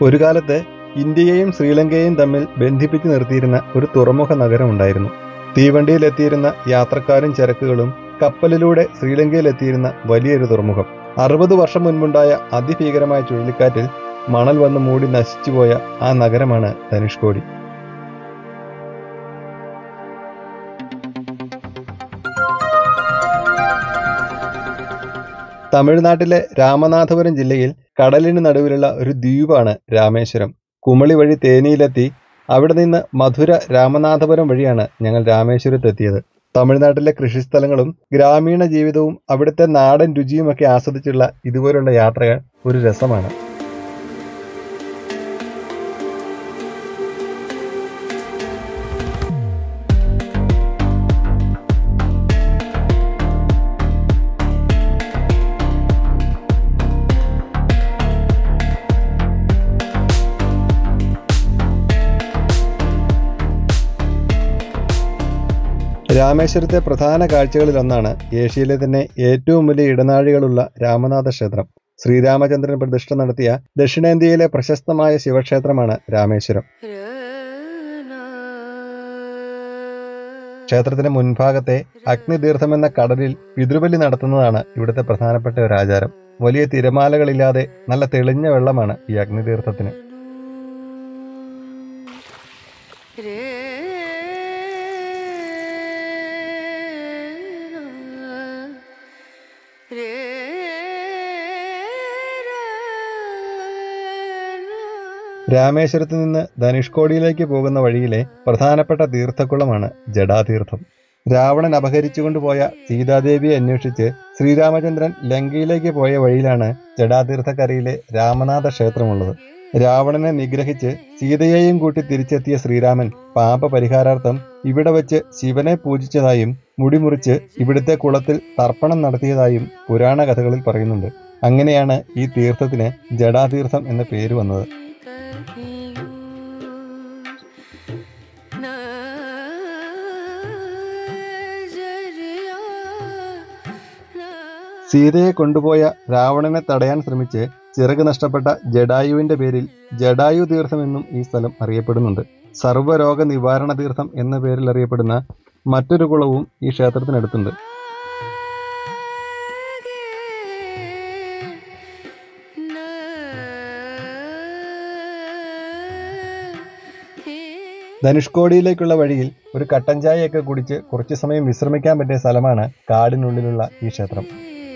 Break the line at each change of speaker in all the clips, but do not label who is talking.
ഒരു കാലത്ത് ഇന്ത്യയെയും ശ്രീലങ്കയെയും തമ്മിൽ ബന്ധിപ്പിച്ചു നിർത്തിയിരുന്ന ഒരു തുറമുഖ നഗരം ഉണ്ടായിരുന്നു തീവണ്ടിയിലെത്തിയിരുന്ന യാത്രക്കാരും ചരക്കുകളും കപ്പലിലൂടെ ശ്രീലങ്കയിലെത്തിയിരുന്ന വലിയൊരു തുറമുഖം അറുപത് വർഷം മുൻപുണ്ടായ അതിഭീകരമായ ചുഴലിക്കാറ്റിൽ മണൽ വന്ന് മൂടി നശിച്ചുപോയ ആ നഗരമാണ് ധനുഷ്കോടി തമിഴ്നാട്ടിലെ രാമനാഥപുരം ജില്ലയിൽ കടലിന് നടുവിലുള്ള ഒരു ദ്വീപാണ് രാമേശ്വരം കുമളി വഴി തേനിയിലെത്തി അവിടെ നിന്ന് മധുര രാമനാഥപുരം വഴിയാണ് ഞങ്ങൾ രാമേശ്വരത്തെത്തിയത് തമിഴ്നാട്ടിലെ കൃഷിസ്ഥലങ്ങളും ഗ്രാമീണ ജീവിതവും അവിടുത്തെ നാടൻ രുചിയുമൊക്കെ ആസ്വദിച്ചുള്ള ഇതുപോലുള്ള യാത്രകൾ ഒരു രസമാണ് രാമേശ്വരത്തെ പ്രധാന കാഴ്ചകളിലൊന്നാണ് ഏഷ്യയിലെ തന്നെ ഏറ്റവും വലിയ ഇടനാഴികളുള്ള രാമനാഥ ക്ഷേത്രം ശ്രീരാമചന്ദ്രൻ പ്രതിഷ്ഠ നടത്തിയ ദക്ഷിണേന്ത്യയിലെ പ്രശസ്തമായ ശിവക്ഷേത്രമാണ് രാമേശ്വരം ക്ഷേത്രത്തിന്റെ മുൻഭാഗത്തെ അഗ്നിതീർത്ഥം എന്ന കടലിൽ പിതൃബലി നടത്തുന്നതാണ് ഇവിടുത്തെ പ്രധാനപ്പെട്ട ഒരു ആചാരം വലിയ തിരമാലകളില്ലാതെ നല്ല തെളിഞ്ഞ വെള്ളമാണ് ഈ അഗ്നിതീർത്ഥത്തിന് രാമേശ്വരത്ത് നിന്ന് ധനുഷ്കോടിയിലേക്ക് പോകുന്ന വഴിയിലെ പ്രധാനപ്പെട്ട തീർത്ഥക്കുളമാണ് ജഡാതീർത്ഥം രാവണൻ അപഹരിച്ചുകൊണ്ടുപോയ സീതാദേവിയെ അന്വേഷിച്ച് ശ്രീരാമചന്ദ്രൻ ലങ്കയിലേക്ക് പോയ വഴിയിലാണ് ജഡാതീർത്ഥക്കരയിലെ രാമനാഥ ക്ഷേത്രമുള്ളത് രാവണനെ നിഗ്രഹിച്ച് സീതയെയും കൂട്ടി തിരിച്ചെത്തിയ ശ്രീരാമൻ പാപ പരിഹാരാർത്ഥം ഇവിടെ വെച്ച് ശിവനെ പൂജിച്ചതായും മുടിമുറിച്ച് ഇവിടുത്തെ കുളത്തിൽ തർപ്പണം നടത്തിയതായും പുരാണ കഥകളിൽ പറയുന്നുണ്ട് അങ്ങനെയാണ് ഈ തീർത്ഥത്തിന് ജഡാതീർത്ഥം എന്ന പേര് വന്നത് സീതയെ കൊണ്ടുപോയ രാവണനെ തടയാൻ ശ്രമിച്ച് ചിറക് നഷ്ടപ്പെട്ട ജഡായുവിന്റെ പേരിൽ ജഡായു തീർത്ഥം എന്നും ഈ സ്ഥലം അറിയപ്പെടുന്നുണ്ട് സർവ്വരോഗ നിവാരണ തീർത്ഥം എന്ന പേരിൽ അറിയപ്പെടുന്ന മറ്റൊരു കുളവും ഈ ക്ഷേത്രത്തിനടുത്തുണ്ട് ധനുഷ്കോടിയിലേക്കുള്ള വഴിയിൽ ഒരു കട്ടൻ ചായയൊക്കെ കുടിച്ച് കുറച്ചു സമയം വിശ്രമിക്കാൻ പറ്റിയ സ്ഥലമാണ് കാടിനുള്ളിലുള്ള ഈ ക്ഷേത്രം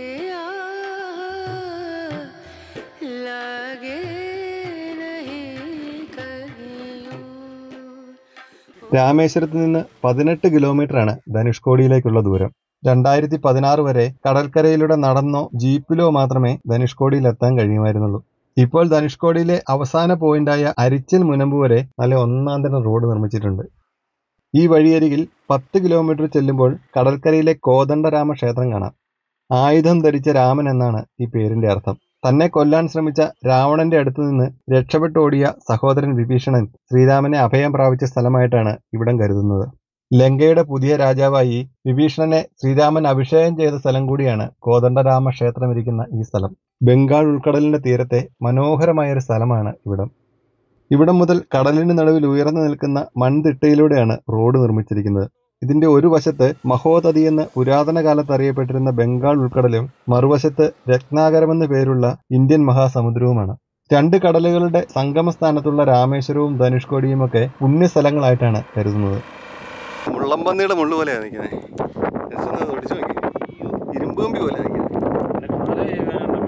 രാമേശ്വരത്ത് നിന്ന് പതിനെട്ട് കിലോമീറ്ററാണ് ധനുഷ്കോടിയിലേക്കുള്ള ദൂരം രണ്ടായിരത്തി പതിനാറ് വരെ കടൽക്കരയിലൂടെ നടന്നോ ജീപ്പിലോ മാത്രമേ ധനുഷ്കോടിയിൽ എത്താൻ കഴിയുമായിരുന്നുള്ളൂ ഇപ്പോൾ ധനുഷ്കോടിയിലെ അവസാന പോയിന്റായ അരിച്ചൻ മുനമ്പ് വരെ നല്ല ഒന്നാം തരം റോഡ് നിർമ്മിച്ചിട്ടുണ്ട് ഈ വഴിയരികിൽ പത്ത് കിലോമീറ്റർ ചെല്ലുമ്പോൾ കടൽക്കരയിലെ കോദണ്ഡരാമ ക്ഷേത്രം കാണാം ആയുധം ധരിച്ച രാമൻ എന്നാണ് ഈ പേരിന്റെ അർത്ഥം തന്നെ കൊല്ലാൻ ശ്രമിച്ച രാവണന്റെ അടുത്തു നിന്ന് രക്ഷപ്പെട്ടോടിയ സഹോദരൻ വിഭീഷണൻ ശ്രീരാമനെ അഭയം പ്രാപിച്ച സ്ഥലമായിട്ടാണ് ഇവിടം കരുതുന്നത് ലങ്കയുടെ പുതിയ രാജാവായി വിഭീഷണനെ ശ്രീരാമൻ അഭിഷേകം ചെയ്ത സ്ഥലം കൂടിയാണ് കോദണ്ഡരാമ ക്ഷേത്രം ഇരിക്കുന്ന ഈ സ്ഥലം ബംഗാൾ ഉൾക്കടലിന്റെ തീരത്തെ മനോഹരമായ ഒരു സ്ഥലമാണ് ഇവിടം ഇവിടം മുതൽ കടലിന് നടുവിൽ ഉയർന്നു നിൽക്കുന്ന മൺതിട്ടയിലൂടെയാണ് റോഡ് നിർമ്മിച്ചിരിക്കുന്നത് ഇതിന്റെ ഒരു വശത്ത് മഹോദതി എന്ന് പുരാതന കാലത്ത് അറിയപ്പെട്ടിരുന്ന ബംഗാൾ ഉൾക്കടലും മറുവശത്ത് രത്നാകരമെന്ന് പേരുള്ള ഇന്ത്യൻ മഹാസമുദ്രവുമാണ് രണ്ട് കടലുകളുടെ സംഗമസ്ഥാനത്തുള്ള രാമേശ്വരവും ധനുഷ്കോടിയും ഒക്കെ പുണ്യസ്ഥലങ്ങളായിട്ടാണ് കരുതുന്നത്
മുള്ളമ്പന്നിയുടെ മുള്ളു പോലെയാണ് നിൽക്കുന്നത് ഒടിച്ചു നോക്കി ഇരുമ്പ് കമ്പി പോലെ നിൽക്കുന്നത്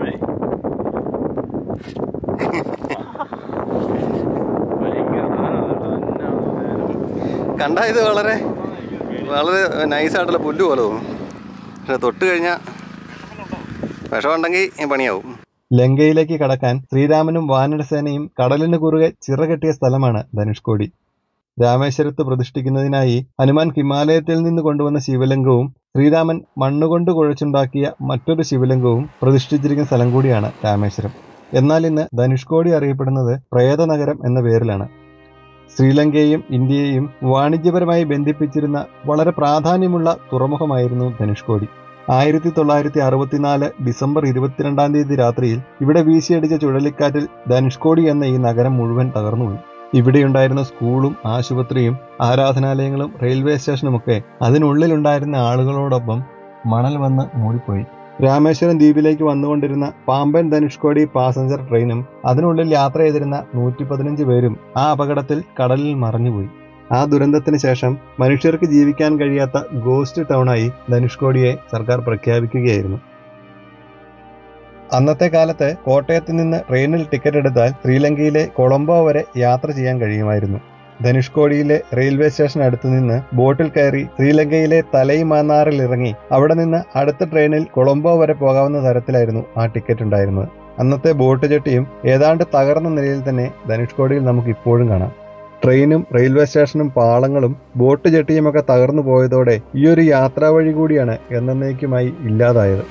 കണ്ട ഇത് വളരെ വളരെ നൈസായിട്ടുള്ള പുല്ല് പോലെ തോന്നും പക്ഷെ തൊട്ട് കഴിഞ്ഞാൽ വിഷമുണ്ടെങ്കിൽ പണിയാവും
ലങ്കയിലേക്ക് കടക്കാൻ ശ്രീരാമനും വാനരസേനയും കടലിന് കുറുകെ ചിറകെട്ടിയ സ്ഥലമാണ് ധനുഷ്കോടി രാമേശ്വരത്ത് പ്രതിഷ്ഠിക്കുന്നതിനായി ഹനുമാൻ ഹിമാലയത്തിൽ നിന്ന് കൊണ്ടുവന്ന ശിവലിംഗവും ശ്രീരാമൻ മണ്ണുകൊണ്ട് കുഴച്ചുണ്ടാക്കിയ മറ്റൊരു ശിവലിംഗവും പ്രതിഷ്ഠിച്ചിരിക്കുന്ന സ്ഥലം കൂടിയാണ് രാമേശ്വരം എന്നാൽ ഇന്ന് ധനുഷ്കോടി അറിയപ്പെടുന്നത് പ്രേതനഗരം എന്ന പേരിലാണ് ശ്രീലങ്കയെയും ഇന്ത്യയെയും വാണിജ്യപരമായി ബന്ധിപ്പിച്ചിരുന്ന വളരെ പ്രാധാന്യമുള്ള തുറമുഖമായിരുന്നു ധനുഷ്കോടി ആയിരത്തി തൊള്ളായിരത്തി അറുപത്തിനാല് ഡിസംബർ ഇരുപത്തിരണ്ടാം തീയതി രാത്രിയിൽ ഇവിടെ വീശിയടിച്ച ചുഴലിക്കാറ്റിൽ ധനുഷ്കോടി എന്ന ഈ നഗരം മുഴുവൻ തകർന്നുപോയി ഇവിടെയുണ്ടായിരുന്ന സ്കൂളും ആശുപത്രിയും ആരാധനാലയങ്ങളും റെയിൽവേ സ്റ്റേഷനുമൊക്കെ അതിനുള്ളിലുണ്ടായിരുന്ന ആളുകളോടൊപ്പം മണൽ വന്ന് മൂടിപ്പോയി രാമേശ്വരം ദ്വീപിലേക്ക് വന്നുകൊണ്ടിരുന്ന പാമ്പൻ ധനുഷ്കോടി പാസഞ്ചർ ട്രെയിനും അതിനുള്ളിൽ യാത്ര ചെയ്തിരുന്ന നൂറ്റി പതിനഞ്ച് പേരും ആ അപകടത്തിൽ കടലിൽ മറഞ്ഞുപോയി ആ ദുരന്തത്തിന് ശേഷം മനുഷ്യർക്ക് ജീവിക്കാൻ കഴിയാത്ത ഗോസ്റ്റ് ടൗണായി ധനുഷ്കോടിയെ സർക്കാർ പ്രഖ്യാപിക്കുകയായിരുന്നു അന്നത്തെ കാലത്ത് കോട്ടയത്ത് നിന്ന് ട്രെയിനിൽ ടിക്കറ്റ് എടുത്താൽ ശ്രീലങ്കയിലെ കൊളംബോ വരെ യാത്ര ചെയ്യാൻ കഴിയുമായിരുന്നു ധനുഷ്കോടിയിലെ റെയിൽവേ സ്റ്റേഷൻ അടുത്ത് നിന്ന് ബോട്ടിൽ കയറി ശ്രീലങ്കയിലെ തലൈമാന്നാറിൽ ഇറങ്ങി അവിടെ നിന്ന് അടുത്ത ട്രെയിനിൽ കൊളംബോ വരെ പോകാവുന്ന തരത്തിലായിരുന്നു ആ ടിക്കറ്റ് ഉണ്ടായിരുന്നത് അന്നത്തെ ബോട്ട് ജെട്ടിയും ഏതാണ്ട് തകർന്ന നിലയിൽ തന്നെ ധനുഷ്കോടിയിൽ നമുക്ക് ഇപ്പോഴും കാണാം ട്രെയിനും റെയിൽവേ സ്റ്റേഷനും പാളങ്ങളും ബോട്ട് ജെട്ടിയുമൊക്കെ തകർന്നു പോയതോടെ ഈ ഒരു യാത്രാ വഴി കൂടിയാണ് എന്നേക്കുമായി ഇല്ലാതായത്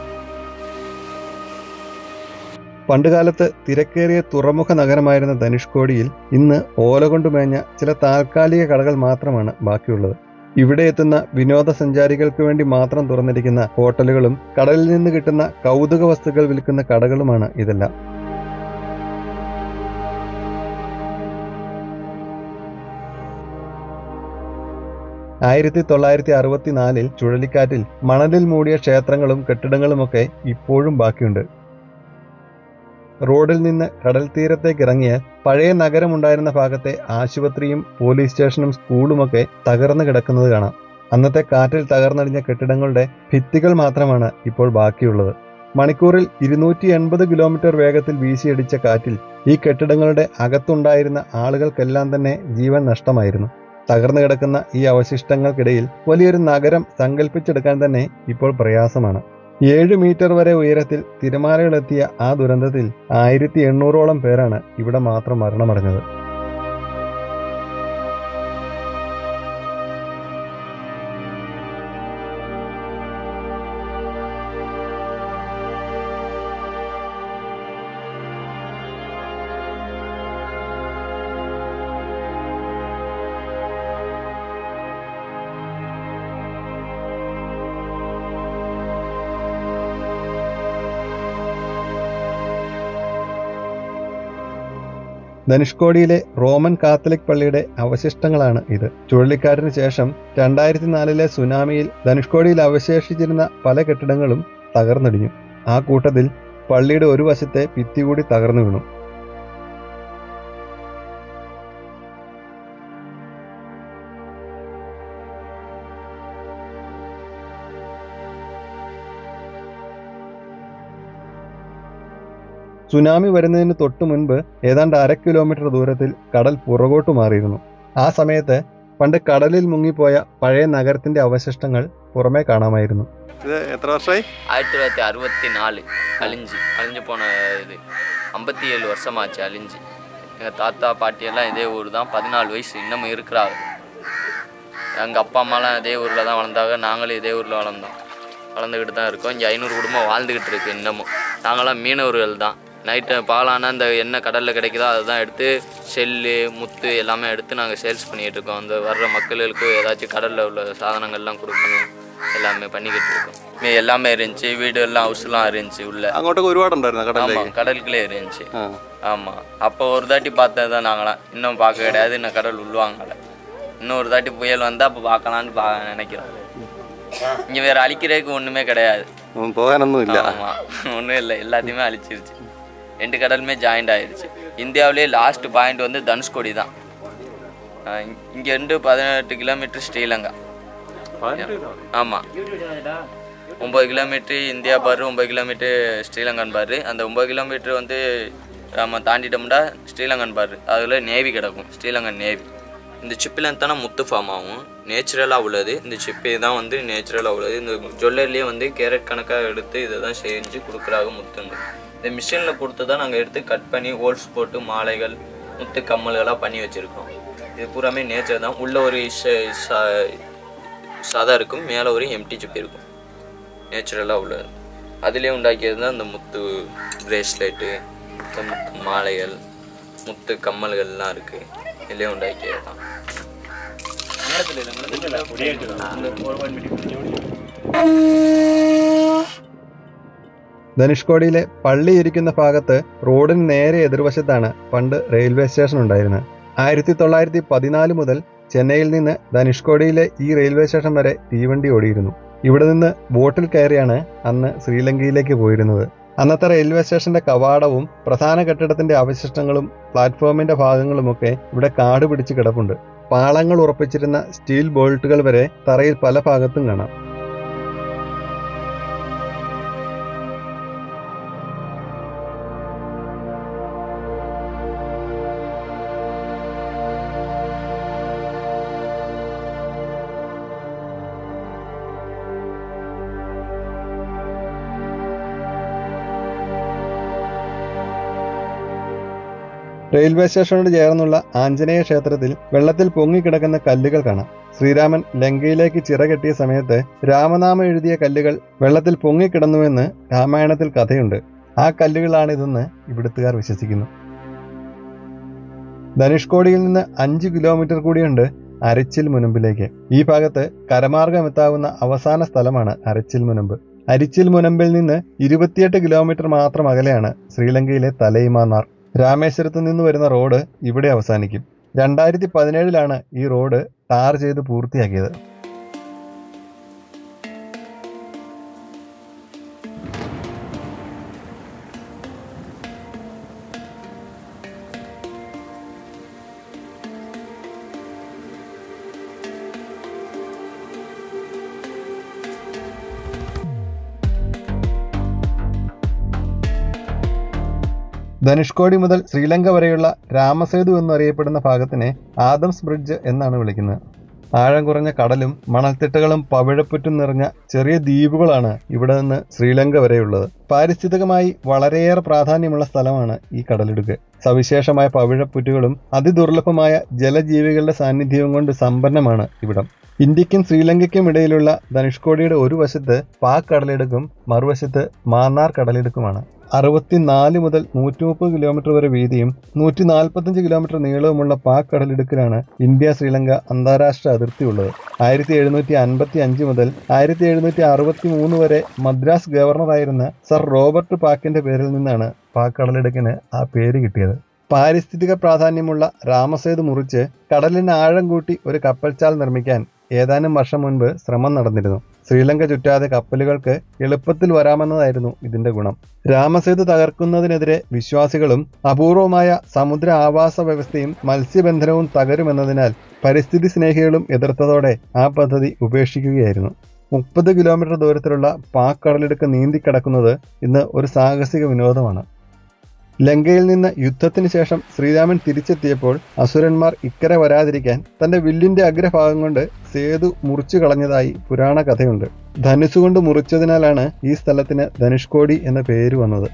പണ്ടുകാലത്ത് തിരക്കേറിയ തുറമുഖ നഗരമായിരുന്ന ധനുഷ്കോടിയിൽ ഇന്ന് ഓല കൊണ്ട് മേഞ്ഞ ചില താൽക്കാലിക കടകൾ മാത്രമാണ് ബാക്കിയുള്ളത് ഇവിടെ എത്തുന്ന വിനോദസഞ്ചാരികൾക്ക് വേണ്ടി മാത്രം തുറന്നിരിക്കുന്ന ഹോട്ടലുകളും കടലിൽ നിന്ന് കിട്ടുന്ന കൗതുക വസ്തുക്കൾ വിൽക്കുന്ന കടകളുമാണ് ഇതെല്ലാം ആയിരത്തി തൊള്ളായിരത്തി അറുപത്തിനാലിൽ ചുഴലിക്കാറ്റിൽ മണലിൽ മൂടിയ ക്ഷേത്രങ്ങളും കെട്ടിടങ്ങളുമൊക്കെ ഇപ്പോഴും ബാക്കിയുണ്ട് റോഡിൽ നിന്ന് കടൽ തീരത്തേക്ക് ഇറങ്ങിയ പഴയ നഗരമുണ്ടായിരുന്ന ഭാഗത്തെ ആശുപത്രിയും പോലീസ് സ്റ്റേഷനും സ്കൂളുമൊക്കെ തകർന്നു കിടക്കുന്നത് കാണാം അന്നത്തെ കാറ്റിൽ തകർന്നടിഞ്ഞ കെട്ടിടങ്ങളുടെ ഭിത്തികൾ മാത്രമാണ് ഇപ്പോൾ ബാക്കിയുള്ളത് മണിക്കൂറിൽ ഇരുന്നൂറ്റി എൺപത് കിലോമീറ്റർ വേഗത്തിൽ വീശിയടിച്ച കാറ്റിൽ ഈ കെട്ടിടങ്ങളുടെ അകത്തുണ്ടായിരുന്ന ആളുകൾക്കെല്ലാം തന്നെ ജീവൻ നഷ്ടമായിരുന്നു തകർന്നു കിടക്കുന്ന ഈ അവശിഷ്ടങ്ങൾക്കിടയിൽ വലിയൊരു നഗരം സങ്കല്പിച്ചെടുക്കാൻ തന്നെ ഇപ്പോൾ പ്രയാസമാണ് ഏഴ് മീറ്റർ വരെ ഉയരത്തിൽ തിരമാലകളെത്തിയ ആ ദുരന്തത്തിൽ ആയിരത്തി എണ്ണൂറോളം പേരാണ് ഇവിടെ മാത്രം മരണമടഞ്ഞത് ധനുഷ്കോടിയിലെ റോമൻ കാത്തലിക് പള്ളിയുടെ അവശിഷ്ടങ്ങളാണ് ഇത് ചുഴലിക്കാറ്റിന് ശേഷം രണ്ടായിരത്തി നാലിലെ സുനാമിയിൽ ധനുഷ്കോടിയിൽ അവശേഷിച്ചിരുന്ന പല കെട്ടിടങ്ങളും തകർന്നടിഞ്ഞു ആ കൂട്ടത്തിൽ പള്ളിയുടെ ഒരു വശത്തെ ഭിത്തി കൂടി തകർന്നു വീണു സുനാമി വരുന്നതിന് തൊട്ടു മുൻപ് ഏതാണ്ട് അര കിലോമീറ്റർ ദൂരത്തിൽ കടൽ പുറകോട്ട് മാറിയിരുന്നു ആ സമയത്ത് പണ്ട് കടലിൽ മുങ്ങിപ്പോയ പഴയ നഗരത്തിന്റെ അവശിഷ്ടങ്ങൾ പുറമേ കാണാമായിരുന്നു
ഇത് എത്ര വർഷമായി
ஆயிரத்தி தொள்ளாயிரத்தி அறுபத்தி நாலு அழிஞ்சு அழிஞ்சு போன இது ஐம்பத்தி ஏழு வருஷமாச்சு அழிஞ்சு எங்கள் தாத்தா பாட்டியெல்லாம் இதே ஊர் தான் பதினாலு வயசு இன்னமும் இருக்கிறாங்க எங்கள் அப்பா அம்மாலாம் இதே ஊரில் தான் வளர்ந்தாங்க நாங்களும் இதே ஊரில் வளர்ந்தோம் வளர்ந்துக்கிட்டு தான் இருக்கோம் இங்கே ஐநூறு குடும்பம் வாழ்ந்துக்கிட்டு இருக்கு இன்னமும் நாங்களாம் மீனவர்கள் தான் நைட்டு பாலான அந்த என்ன கடலில் கிடைக்குதோ அதை தான் எடுத்து செல்லு முத்து எல்லாமே எடுத்து நாங்கள் சேல்ஸ் பண்ணிகிட்டு இருக்கோம் அந்த வர்ற மக்களுக்கு ஏதாச்சும் கடலில் உள்ள சாதனங்கள்லாம் கொடுக்கணும் எல்லாமே பண்ணிக்கிட்டு இருக்கோம் மீ எல்லாமே இருந்துச்சு வீடு எல்லாம் ஹவுஸ்லாம் இருந்துச்சு உள்ள
അങ്ങോട്ടൊക്കെ ഒരുപാടുണ്ടായിരുന്നു കടലിലേക്ക്
ஆமாம் கடலுக்குள்ளே இருந்துச்சு
ആ
ஆமாம் அப்போ ஒரு தாட்டி பார்த்தது தான் நாங்களாம் இன்னும் பார்க்க கிடையாது இன்னும் கடல் உள்வாங்கல இன்னும் ஒரு தாட்டி புயல் வந்தால் அப்போ பார்க்கலான்னு பா நினைக்கிறோம் இங்கே வேறு அழிக்கிறதுக்கு ஒன்றுமே கிடையாது
ഉം, போகாനൊന്നും ഇല്ല
ஆமாம் ஒன்றும் இல்லை எல்லாத்தையுமே அழிச்சிருச்சு ரெண்டு கடலுமே ஜாயிண்ட் ஆயிருச்சு இந்தியாவிலேயே லாஸ்ட் பாயிண்ட் வந்து தனுஷ்கோடி தான் இங்கேருந்து பதினெட்டு கிலோமீட்டர் ஸ்ரீலங்கா ஆமாம் ஒம்பது கிலோமீட்ரு இந்தியா பாரு ஒம்பது கிலோமீட்ரு ஸ்ரீலங்கன் பாரு அந்த ஒம்பது கிலோமீட்ரு வந்து நம்ம தாண்டிட்டோம்னா ஸ்ரீலங்கன் பாரு அதில் நேவி கிடக்கும் ஸ்ரீலங்கன் நேவி இந்த சிப்பில் தானே முத்து ஃபார்ம் ஆகும் நேச்சுரலாக உள்ளது இந்த சிப்பு தான் வந்து நேச்சுரலாக உள்ளது இந்த ஜுவல்லரிலேயே வந்து கேரட் கணக்காக எடுத்து இதை தான் செஞ்சு கொடுக்குறாங்க முத்துங்க இந்த மிஷினில் கொடுத்து தான் நாங்கள் எடுத்து கட் பண்ணி ஹோல்ஸ் போட்டு மாலைகள் முத்து கம்மல்களாக பண்ணி வச்சுருக்கோம் இது பூராமே நேச்சர் தான் உள்ள ஒரு ச- ச- சதை இருக்கும் மேலே ஒரு எம்டி சிப் இருக்கும் நேச்சுரலாக உள்ளது அதிலே உண்டாக்கியது தான் இந்த முத்து பிரேஸ்லெட்டு இந்த முத்து மாலைகள் முத்து கம்மல்கள்லாம் இருக்குது இதிலே உண்டாக்கியது தான்
ധനുഷ്കോടിയിലെ പള്ളി ഇരിക്കുന്ന ഭാഗത്ത് റോഡിന് നേരെ എതിർവശത്താണ് പണ്ട് റെയിൽവേ സ്റ്റേഷൻ ഉണ്ടായിരുന്നത് ആയിരത്തി തൊള്ളായിരത്തി പതിനാല് മുതൽ ചെന്നൈയിൽ നിന്ന് ധനുഷ്കോടിയിലെ ഈ റെയിൽവേ സ്റ്റേഷൻ വരെ തീവണ്ടി ഓടിയിരുന്നു ഇവിടെ നിന്ന് ബോട്ടിൽ കയറിയാണ് അന്ന് ശ്രീലങ്കയിലേക്ക് പോയിരുന്നത് അന്നത്തെ റെയിൽവേ സ്റ്റേഷന്റെ കവാടവും പ്രധാന കെട്ടിടത്തിന്റെ അവശിഷ്ടങ്ങളും പ്ലാറ്റ്ഫോമിന്റെ ഭാഗങ്ങളുമൊക്കെ ഇവിടെ കാട് പിടിച്ച് കിടപ്പുണ്ട് പാളങ്ങൾ ഉറപ്പിച്ചിരുന്ന സ്റ്റീൽ ബോൾട്ടുകൾ വരെ തറയിൽ പല ഭാഗത്തും കാണാം റെയിൽവേ സ്റ്റേഷനോട് ചേർന്നുള്ള ആഞ്ജനേയ ക്ഷേത്രത്തിൽ വെള്ളത്തിൽ പൊങ്ങിക്കിടക്കുന്ന കല്ലുകൾ കാണാം ശ്രീരാമൻ ലങ്കയിലേക്ക് ചിറകെട്ടിയ സമയത്ത് രാമനാമം എഴുതിയ കല്ലുകൾ വെള്ളത്തിൽ പൊങ്ങിക്കിടന്നുവെന്ന് രാമായണത്തിൽ കഥയുണ്ട് ആ കല്ലുകളാണിതെന്ന് ഇവിടുത്തുകാർ വിശ്വസിക്കുന്നു ധനുഷ്കോടിയിൽ നിന്ന് അഞ്ച് കിലോമീറ്റർ കൂടിയുണ്ട് അരച്ചിൽ മുനമ്പിലേക്ക് ഈ ഭാഗത്ത് കരമാർഗം എത്താവുന്ന അവസാന സ്ഥലമാണ് അരച്ചിൽ മുനമ്പ് അരിച്ചിൽ മുനമ്പിൽ നിന്ന് ഇരുപത്തിയെട്ട് കിലോമീറ്റർ മാത്രം അകലെയാണ് ശ്രീലങ്കയിലെ തലൈമാന്നാർ രാമേശ്വരത്ത് നിന്ന് വരുന്ന റോഡ് ഇവിടെ അവസാനിക്കും രണ്ടായിരത്തി പതിനേഴിലാണ് ഈ റോഡ് ടാർ ചെയ്ത് പൂർത്തിയാക്കിയത് ധനുഷ്കോടി മുതൽ ശ്രീലങ്ക വരെയുള്ള രാമസേതു എന്നറിയപ്പെടുന്ന ഭാഗത്തിനെ ആദംസ് ബ്രിഡ്ജ് എന്നാണ് വിളിക്കുന്നത് ആഴം കുറഞ്ഞ കടലും മണൽത്തിട്ടകളും പവിഴപ്പുറ്റും നിറഞ്ഞ ചെറിയ ദ്വീപുകളാണ് ഇവിടെ നിന്ന് ശ്രീലങ്ക വരെയുള്ളത് പാരിസ്ഥിതികമായി വളരെയേറെ പ്രാധാന്യമുള്ള സ്ഥലമാണ് ഈ കടലിടുക്ക് സവിശേഷമായ പവിഴപ്പുറ്റുകളും അതിദുർലഭമായ ജലജീവികളുടെ സാന്നിധ്യവും കൊണ്ട് സമ്പന്നമാണ് ഇവിടം ഇന്ത്യക്കും ശ്രീലങ്കയ്ക്കും ഇടയിലുള്ള ധനുഷ്കോടിയുടെ ഒരു വശത്ത് പാക് കടലിടുക്കും മറുവശത്ത് മാന്നാർ കടലിടുക്കുമാണ് അറുപത്തിനാല് മുതൽ നൂറ്റി മുപ്പത് കിലോമീറ്റർ വരെ വീതിയും നൂറ്റി നാൽപ്പത്തഞ്ച് കിലോമീറ്റർ നീളവുമുള്ള പാക് കടലിടുക്കിലാണ് ഇന്ത്യ ശ്രീലങ്ക അന്താരാഷ്ട്ര അതിർത്തിയുള്ളത് ആയിരത്തി എഴുന്നൂറ്റി അൻപത്തി അഞ്ച് മുതൽ ആയിരത്തി എഴുന്നൂറ്റി അറുപത്തി മൂന്ന് വരെ മദ്രാസ് ഗവർണറായിരുന്ന സർ റോബർട്ട് പാക്കിന്റെ പേരിൽ നിന്നാണ് പാക് കടലിടുക്കിന് ആ പേര് കിട്ടിയത് പാരിസ്ഥിതിക പ്രാധാന്യമുള്ള രാമസേതു മുറിച്ച് കടലിന് ആഴം കൂട്ടി ഒരു കപ്പൽച്ചാൽ നിർമ്മിക്കാൻ ഏതാനും വർഷം മുൻപ് ശ്രമം നടന്നിരുന്നു ശ്രീലങ്ക ചുറ്റാതെ കപ്പലുകൾക്ക് എളുപ്പത്തിൽ വരാമെന്നതായിരുന്നു ഇതിന്റെ ഗുണം രാമസേതു തകർക്കുന്നതിനെതിരെ വിശ്വാസികളും അപൂർവമായ സമുദ്ര ആവാസ വ്യവസ്ഥയും മത്സ്യബന്ധനവും തകരുമെന്നതിനാൽ പരിസ്ഥിതി സ്നേഹികളും എതിർത്തതോടെ ആ പദ്ധതി ഉപേക്ഷിക്കുകയായിരുന്നു മുപ്പത് കിലോമീറ്റർ ദൂരത്തിലുള്ള പാക് കടലിടുക്ക് നീന്തിക്കടക്കുന്നത് ഇന്ന് ഒരു സാഹസിക വിനോദമാണ് ലങ്കയിൽ നിന്ന് യുദ്ധത്തിന് ശേഷം ശ്രീരാമൻ തിരിച്ചെത്തിയപ്പോൾ അസുരന്മാർ ഇക്കരെ വരാതിരിക്കാൻ തന്റെ വില്ലിന്റെ അഗ്രഭാഗം കൊണ്ട് സേതു മുറിച്ചു കളഞ്ഞതായി പുരാണ കഥയുണ്ട് ധനുസുകൊണ്ട് മുറിച്ചതിനാലാണ് ഈ സ്ഥലത്തിന് ധനുഷ്കോടി എന്ന പേര് വന്നത്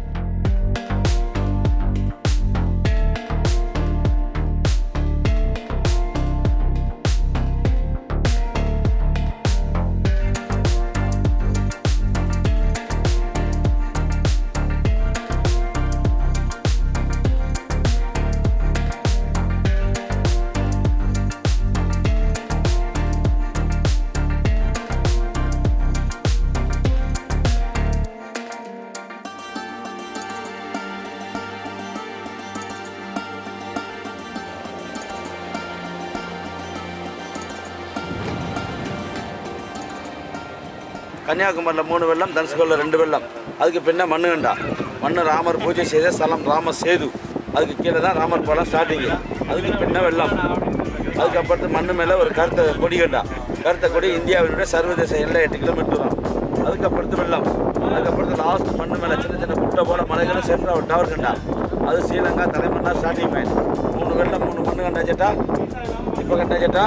கன்னியாகுமரியில் மூணு வெள்ளம் தனுஷ்கோடியில் ரெண்டு வெள்ளம் அதுக்கு பின்ன மண்ணு கண்டா மண்ணு ராமர் பூஜை செய்த ஸ்தலம் ராம சேது அதுக்கு கீழே தான் ராமர் பாலம் ஸ்டார்டிங்கு அதுக்கு பின்ன வெள்ளம் அதுக்கப்புறத்து மண்ணு மேலே ஒரு கருத்த கொடி கண்டா கருத்த கொடி இந்தியாவினுடைய சர்வதேச எல்லை எட்டு கிலோமீட்டர் வரும் அதுக்கப்புறத்து வெள்ளம் அதுக்கப்புறத்து லாஸ்ட் மண்ணு மேலே சின்ன சின்ன குட்டை போல மலைகளும் சென்ட்ரா ஒரு டவர் கண்டா அது ஸ்ரீலங்கா தலைமண்ணா ஸ்டார்டிங் பாயிண்ட் மூணு வெள்ளம் மூணு மண்ணு கண்டா சேட்டா இப்போ கண்டா சேட்டா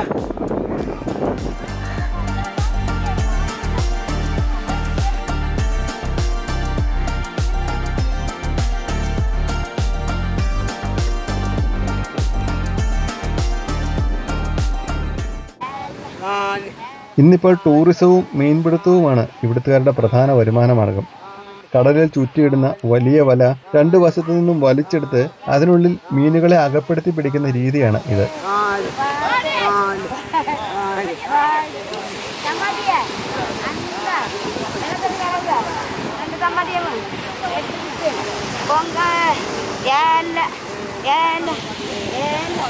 ഇന്നിപ്പോൾ ടൂറിസവും മീൻപിടുത്തവുമാണ് ഇവിടുത്തുകാരുടെ പ്രധാന വരുമാന മാർഗം കടലിൽ ചുറ്റിയിടുന്ന വലിയ വല രണ്ടു വശത്തു നിന്നും വലിച്ചെടുത്ത് അതിനുള്ളിൽ മീനുകളെ അകപ്പെടുത്തി പിടിക്കുന്ന രീതിയാണ് ഇത്
Sama dia. sama dia mah. Bongga. Ya lah. Ya lah. Ya lah.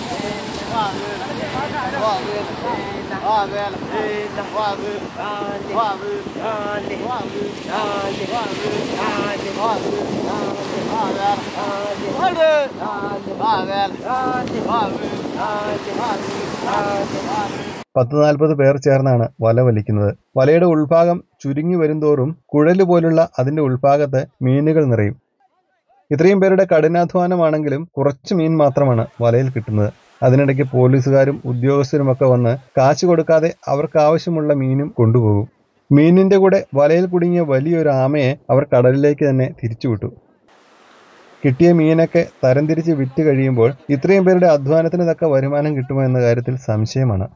പത്ത് നാൽപ്പത് പേർ ചേർന്നാണ് വല വലിക്കുന്നത് വലയുടെ ഉൾഭാഗം ചുരുങ്ങി വരുംതോറും കുഴല് പോലുള്ള അതിന്റെ ഉൾഭാഗത്ത് മീനുകൾ നിറയും ഇത്രയും പേരുടെ കഠിനാധ്വാനമാണെങ്കിലും കുറച്ച് മീൻ മാത്രമാണ് വലയിൽ കിട്ടുന്നത് അതിനിടയ്ക്ക് പോലീസുകാരും ഉദ്യോഗസ്ഥരുമൊക്കെ വന്ന് കാശ് കൊടുക്കാതെ അവർക്ക് ആവശ്യമുള്ള മീനും കൊണ്ടുപോകും മീനിന്റെ കൂടെ വലയിൽ കുടുങ്ങിയ വലിയൊരു ആമയെ അവർ കടലിലേക്ക് തന്നെ തിരിച്ചുവിട്ടു കിട്ടിയ മീനൊക്കെ തരംതിരിച്ച് വിറ്റ് കഴിയുമ്പോൾ ഇത്രയും പേരുടെ അധ്വാനത്തിന് തക്ക വരുമാനം കിട്ടുമോ എന്ന കാര്യത്തിൽ സംശയമാണ്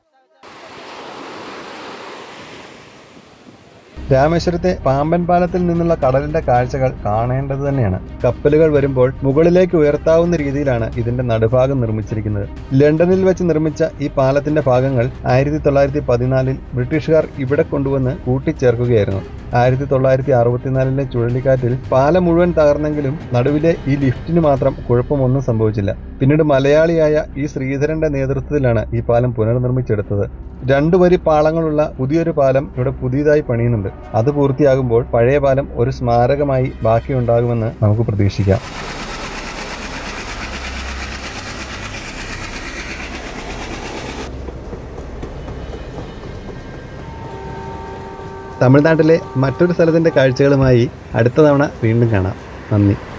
രാമേശ്വരത്തെ പാമ്പൻ പാലത്തിൽ നിന്നുള്ള കടലിന്റെ കാഴ്ചകൾ കാണേണ്ടത് തന്നെയാണ് കപ്പലുകൾ വരുമ്പോൾ മുകളിലേക്ക് ഉയർത്താവുന്ന രീതിയിലാണ് ഇതിന്റെ നടുഭാഗം നിർമ്മിച്ചിരിക്കുന്നത് ലണ്ടനിൽ വെച്ച് നിർമ്മിച്ച ഈ പാലത്തിന്റെ ഭാഗങ്ങൾ ആയിരത്തി തൊള്ളായിരത്തി പതിനാലിൽ ബ്രിട്ടീഷുകാർ ഇവിടെ കൊണ്ടുവന്ന് കൂട്ടിച്ചേർക്കുകയായിരുന്നു ആയിരത്തി തൊള്ളായിരത്തി അറുപത്തിനാലിലെ ചുഴലിക്കാറ്റിൽ പാലം മുഴുവൻ തകർന്നെങ്കിലും നടുവിലെ ഈ ലിഫ്റ്റിന് മാത്രം കുഴപ്പമൊന്നും സംഭവിച്ചില്ല പിന്നീട് മലയാളിയായ ഈ ശ്രീധരന്റെ നേതൃത്വത്തിലാണ് ഈ പാലം പുനർനിർമ്മിച്ചെടുത്തത് രണ്ടു വരി പാളങ്ങളുള്ള പുതിയൊരു പാലം ഇവിടെ പുതിയതായി പണിയുന്നുണ്ട് അത് പൂർത്തിയാകുമ്പോൾ പഴയ പാലം ഒരു സ്മാരകമായി ബാക്കിയുണ്ടാകുമെന്ന് നമുക്ക് പ്രതീക്ഷിക്കാം തമിഴ്നാട്ടിലെ മറ്റൊരു സ്ഥലത്തിന്റെ കാഴ്ചകളുമായി അടുത്ത തവണ വീണ്ടും കാണാം നന്ദി